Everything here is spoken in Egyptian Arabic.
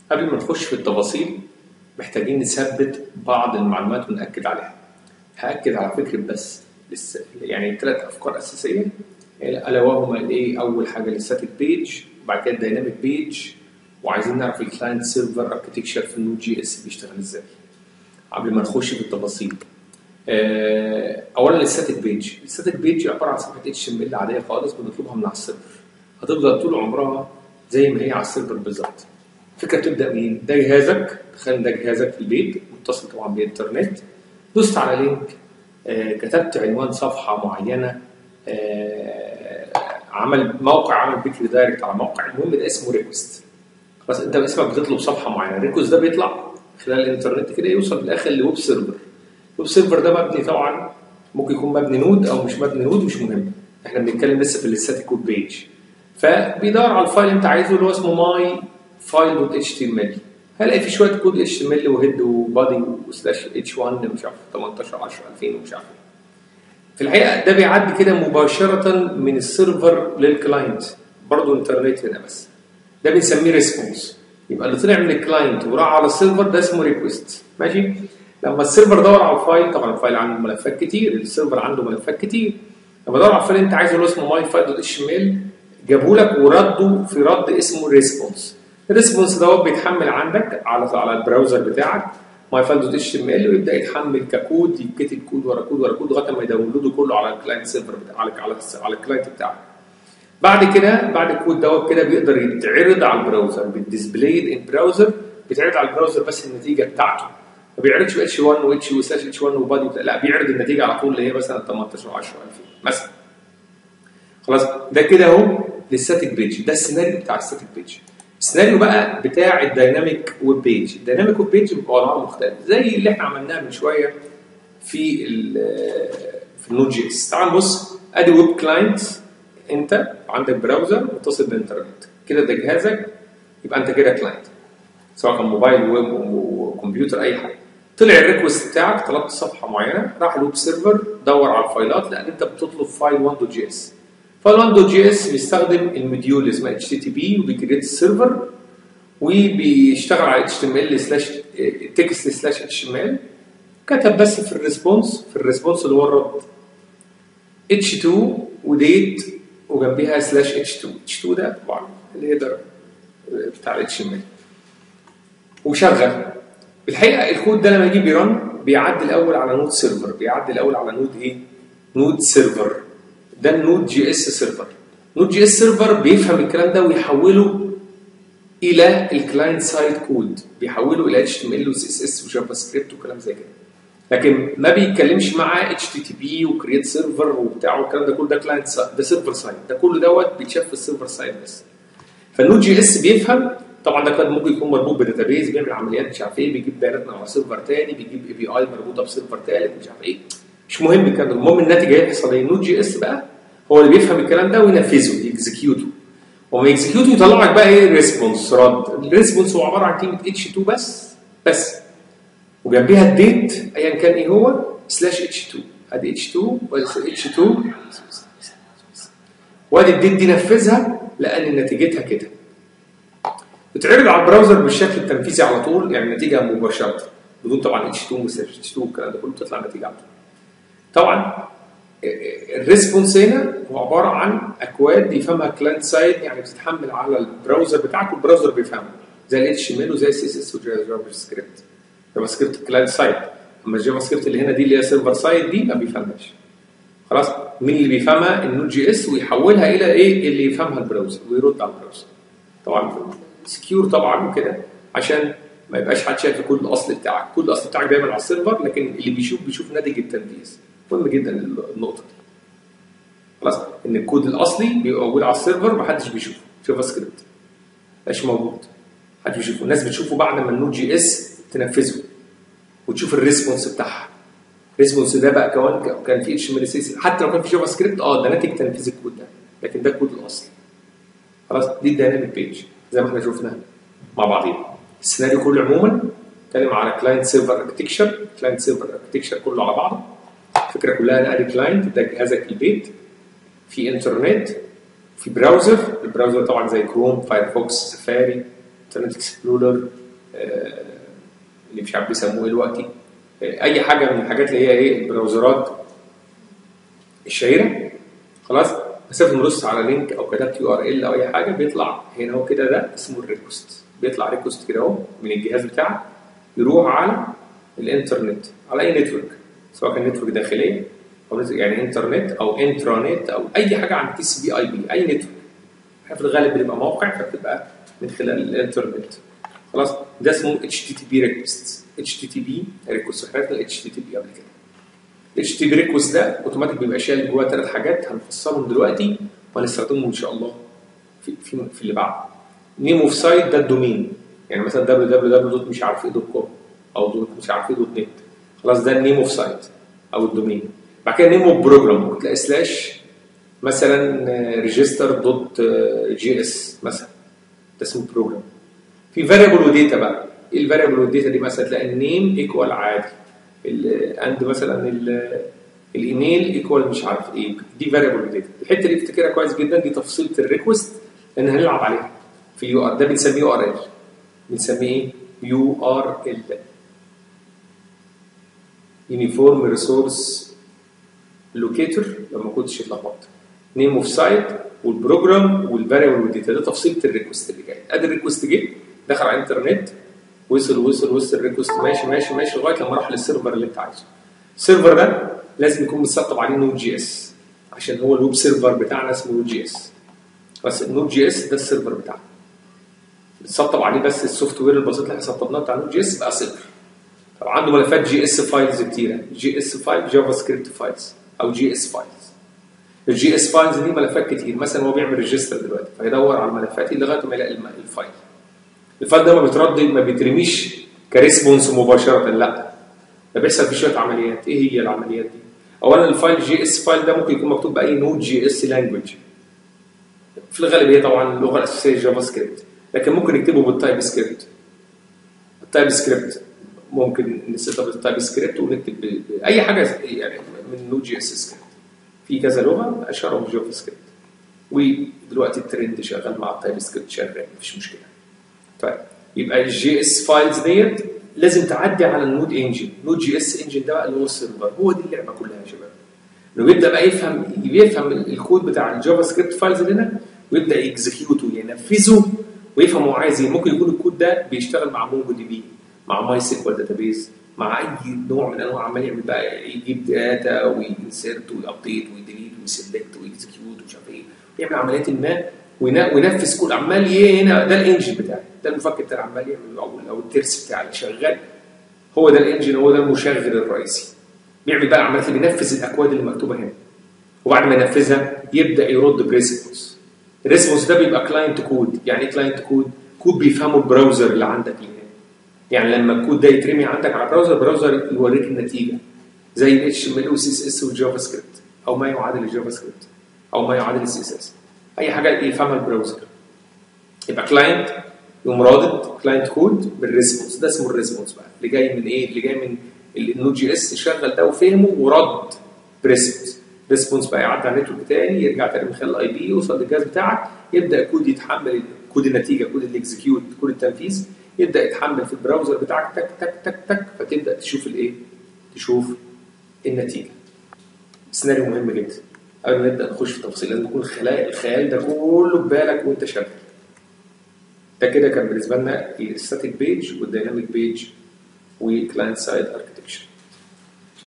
قبل ما نخش في التفاصيل محتاجين نثبت بعض المعلومات ونأكد عليها هأكد على فكرة بس لسه يعني ثلاث أفكار أساسية ألا وهما الإيه أول حاجة الستاتيك بيج وبعد كده الدايناميك بيج وعايزين نعرف الكلاينت سيرفر اركتكشر في النود جي اس بيشتغل ازاي قبل ما نخش في التفاصيل آه، اولا الستاتيك بيج الستاتيك بيج عباره عن صفحه اتش ام ال عاديه خالص بنطلبها من على السيرفر هتفضل طول عمرها زي ما هي على السيرفر بالظبط الفكره بتبدا منين ده جهازك تخيل ده جهازك في البيت متصل طبعا بالانترنت دوست على لينك آه، كتبت عنوان صفحه معينه آه، عمل موقع عمل بيك ريدايركت على موقع المهم ده اسمه ريكوست بس انت باسمك بتطلب صفحه معينه الريكوست ده بيطلع خلال الانترنت كده يوصل في الاخر لويب سيرفر الويب سيرفر ده مبني طبعا ممكن يكون مبني نود او مش مبني نود مش مهم احنا بنتكلم لسه في الستاتيك كود بيج فبيدور على الفايل اللي انت عايزه اللي هو اسمه ماي فايل دوت اتش تي ام ال هلاقي في شويه كود اتش تي ام ال وهيد وبادي وسلاش اتش 1 مش عارف 18 10 2000 ومش عارف إيه. في الحقيقه ده بيعدي كده مباشره من السيرفر للكلاينت برضه انترنت هنا بس ده بنسميه ريسبونس يبقى اللي طلع من الكلاينت وراح على السيرفر ده اسمه ريكوست ماشي لما السيرفر دور على الفايل طبعا الفايل عنده ملفات كتير السيرفر عنده ملفات كتير لما دور على الفايل اللي انت عايزه اللي هو اسمه ماي فايل دوت اتش ام ال جابوا لك ورده في رد اسمه ريسبونس الريسبونس دوت بيتحمل عندك على على البراوزر بتاعك ماي فايل دوت اتش ام ال ويبدا يتحمل ككود يتكتب كود ورا كود ورا كود لغايه ما يداونلوده كله على الكلاينت سيرفر بتاع على على على الكلاينت بتاعك بعد كده بعد الكود دوت كده بيقدر يتعرض على البراوزر بالديسبلاي ان براوزر بيتعرض على البراوزر بس النتيجه بتاعته ما بيعرضش اتش 1 واتش وسلاش اتش 1 وبادي وبتاع. لا بيعرض النتيجه على طول اللي هي مثلا 18 و10 2000 مثلا خلاص ده كده اهو للستاتيك بيج ده السيناريو بتاع الستاتيك بيج السيناريو بقى بتاع الدايناميك ويب بيج الدايناميك ويب بيج بيبقى انواع مختلفه زي اللي احنا عملناه من شويه في ال في النود جي اس تعال بص ادي ويب كلاينت انت عندك براوزر متصل بالانترنت كده ده جهازك يبقى انت كده كلاينت سواء كان موبايل ويب وكمبيوتر اي حاجه طلع الريكوست بتاعك طلبت صفحه معينه راح الويب سيرفر دور على الفايلات لان انت بتطلب فايل 1 دوت جي اس فايل 1 دوت جي اس بيستخدم المديول اللي اسمها اتش تي تي بي وبيكريت السيرفر وبيشتغل على اتش تي ام ال سلاش تكست سلاش اتش ام ال كتب بس في الريسبونس في الريسبونس اللي هو الرد اتش 2 وديت وجنبيها سلاش اتش 2 اتش 2 ده طبعا الهيدر بتاع الاتش ام ال وشغل الحقيقه الكود ده لما يجي بيرن بيعدي الاول على نود سيرفر بيعدي الاول على نود ايه؟ نود سيرفر ده النود جي اس سيرفر نود جي اس سيرفر بيفهم الكلام ده ويحوله الى الكلاينت سايد كود بيحوله الى اتش تي ام ال وسي اس اس وجافا سكريبت وكلام زي كده لكن ما بيتكلمش معاه اتش تي تي بي وكريت سيرفر وبتاع والكلام ده كله ده كلاينت ده سيرفر سايد ده كله دوت بيتشاف في السيرفر سايد بس فالنود جي اس بيفهم طبعا ده كان ممكن يكون مربوط بداتابيز بيعمل عمليات مش عارف ايه بيجيب بيانات من على سيرفر تاني بيجيب اي بي اي مربوطه بسيرفر ثالث مش عارف ايه مش مهم الكلام ده المهم الناتج هيحصل ايه نود جي اس بقى هو اللي بيفهم الكلام ده وينفذه يكزكيوته وما يكزكيوته يطلع لك بقى ايه ريسبونس رد الريسبونس هو عباره عن كلمه اتش 2 بس بس وجنبيها الديت ايا كان ايه هو سلاش اتش 2 ادي اتش 2 وادي اتش 2 وادي الديت دي نفذها لان نتيجتها كده بتعرض على البراوزر بالشكل التنفيذي على طول يعني النتيجه مباشره بدون طبعا اتش 2 وسلاش اتش 2 والكلام ده كله بتطلع النتيجه على طول طبعا الريسبونس هنا هو عباره عن اكواد يفهمها كلاينت سايد يعني بتتحمل على البراوزر بتاعك والبراوزر بيفهمها زي الاتش ام ال وزي السي اس اس وزي الجافا سكريبت جافا سكريبت كلاينت سايد اما الجافا سكريبت اللي هنا دي اللي هي سيرفر سايد دي ما بيفهمهاش خلاص مين اللي بيفهمها النود جي اس ويحولها الى ايه اللي يفهمها البراوزر ويرد على البراوزر طبعا سكيور طبعا وكده عشان ما يبقاش حد شايف الكود الاصلي بتاعك الكود الاصلي بتاعك دايما على السيرفر لكن اللي بيشوف بيشوف ناتج التنفيذ مهم جدا النقطه دي خلاص ان الكود الاصلي بيبقى موجود على السيرفر محدش بيشوفه جافا سكريبت مش موجود محدش بيشوفه الناس بتشوفه بعد ما النود جي اس تنفذه وتشوف الريسبونس بتاعها الريسبونس ده بقى كمان كان في اتش ام ال حتى لو كان في جافا سكريبت اه ده ناتج تنفيذ الكود ده لكن ده الكود الاصلي خلاص دي الديناميك بيج زي ما احنا شفنا مع بعضينا السيناريو كله عموما اتكلم على كلاينت سيرفر اركتكشر كلاينت سيرفر اركتكشر كله على بعضه الفكره كلها انا ادي كلاينت ده جهازك البيت في انترنت في براوزر البراوزر طبعا زي كروم فايرفوكس سفاري انترنت اكسبلورر اللي مش عارف بيسموه ايه دلوقتي آه، اي حاجه من الحاجات اللي هي ايه البراوزرات الشهيره خلاص مسافه نبص على لينك او كتبت يو ار ال او اي حاجه بيطلع هنا اهو كده ده اسمه الريكوست بيطلع ريكوست كده اهو من الجهاز بتاعك يروح على الانترنت على اي نتورك سواء كان نتورك داخليه او نتورك يعني انترنت او انترانت او اي حاجه عن تي سي بي اي بي اي نتورك احنا في الغالب بنبقى موقع فبتبقى من خلال الانترنت خلاص ده اسمه اتش تي تي بي ريكوست اتش تي تي بي ريكوست احنا عرفنا الاتش تي تي بي قبل كده الاتش تي بي ريكوست ده اوتوماتيك بيبقى شايل جواه ثلاث حاجات هنفصلهم دلوقتي وهنستخدمهم ان شاء الله في في, في اللي بعد نيم اوف سايت ده الدومين يعني مثلا www مش عارف ايه دوت كوم او دوت مش عارف ايه دوت نت خلاص ده النيم اوف سايت او الدومين بعد كده نيم اوف بروجرام ممكن تلاقي سلاش مثلا ريجستر دوت جي اس مثلا ده اسمه بروجرام في فاريبل وديتا بقى ايه الفاريبل والداتا دي مثلا تلاقي النيم ايكوال عادي اند مثلا ال- الايميل ايكوال مش عارف ايه دي فاريبل وداتا الحته دي افتكرها كويس جدا دي تفصيله الريكوست لان هنلعب عليها في يو ار ده بنسميه يو ار ال بنسميه ايه يو ار ال يونيفورم ريسورس لوكيتور لما كنتش اتلخبطت نيم اوف سايت والبروجرام والفاريبل والداتا ده تفصيله الريكوست اللي جاي ادي الريكوست جه دخل على الانترنت وصل وصل وصل الريكوست ماشي ماشي ماشي لغايه لما راح للسيرفر اللي انت عايزه السيرفر ده لازم يكون متسطب عليه نود جي اس عشان هو الويب سيرفر بتاعنا اسمه نود جي اس بس النود جي اس ده السيرفر بتاعنا بتسطب عليه بس السوفت وير البسيط اللي احنا سطبناه بتاع نود جي اس بقى صفر طب عنده ملفات جي اس فايلز كتيره جي اس فايل جافا سكريبت فايلز او جي اس فايلز الجي اس فايلز دي ملفات كتير مثلا هو بيعمل ريجستر دلوقتي فيدور على الملفات دي لغايه ما يلاقي الم- الفايل الفايل ده ما بيتردد ما بيترميش كريسبونس مباشره لا ده بيحصل فيه شويه عمليات ايه هي العمليات دي اولا الفايل جي اس فايل ده ممكن يكون مكتوب باي نود جي اس لانجوج في الغالب هي طبعا اللغه الاساسيه جافا سكريبت لكن ممكن نكتبه بالتايب سكريبت التايب سكريبت ممكن نسيت اب التايب سكريبت ونكتب ب- ب- اي حاجه يعني من نود جي اس سكريبت في كذا لغه اشهرهم جافا سكريبت ودلوقتي الترند شغال مع التايب سكريبت شغال مفيش مشكله طيب يبقى الجي اس فايلز ديت لازم تعدي على النود انجن نود جي اس انجن ده بقى اللي هو السيرفر هو دي اللعبه كلها يا شباب انه بيبدا بقى يفهم يفهم الكود بتاع الجافا سكريبت فايلز اللي هنا ويبدا يكزكيوته ينفذه ويفهم هو عايز ايه ممكن يكون الكود ده بيشتغل مع مونجو دي بي مع ماي سيكوال داتابيز مع اي نوع من انواع عمال يعمل بقى يجيب داتا وينسرت ويابديت ويديليت ويسلكت ويكزكيوت ومش عارف ايه ويعمل عمليات ما وينا- وينفذ كود عمال ي- هنا ده الانجن بتاعي ده المفك بتاعي عمال يعمل او او الترس بتاعي اللي شغال هو ده الانجن هو ده المشغل الرئيسي بيعمل بقى العمليات اللي بينفذ الاكواد اللي مكتوبه هنا وبعد ما ينفذها يبدا يرد بريسبونس الريسبونس ده بيبقى كلاينت كود يعني ايه كلاينت كود كود بيفهمه البراوزر اللي عندك اللي هنا يعني لما الكود ده يترمي عندك على براوزر براوزر يوريك النتيجه زي ال HTML وال CSS والجافا سكريبت او ما يعادل الجافا سكريبت او ما يعادل السي اس اس اي حاجه يفهمها البراوزر يبقى كلاينت يقوم رادد كلاينت كود بالريسبونس ده اسمه الريسبونس بقى اللي جاي من ايه؟ اللي جاي من النود جي اس شغل ده وفهمه ورد بريسبونس ريسبونس بقى يعدي على النتورك تاني يرجع تاني من خلال الاي بي يوصل للجهاز بتاعك يبدا الكود يتحمل كود النتيجه كود الاكزكيوت كود التنفيذ يبدا يتحمل في البراوزر بتاعك تك تك تك تك فتبدا تشوف الايه؟ تشوف النتيجه سيناريو مهم جدا قبل ما نبدا نخش في التفاصيل لازم يكون الخيال الخيال ده كله في بالك وانت شغال ده كده كان بالنسبه لنا الستاتيك بيج والديناميك بيج وكلاينت سايد اركتكتشر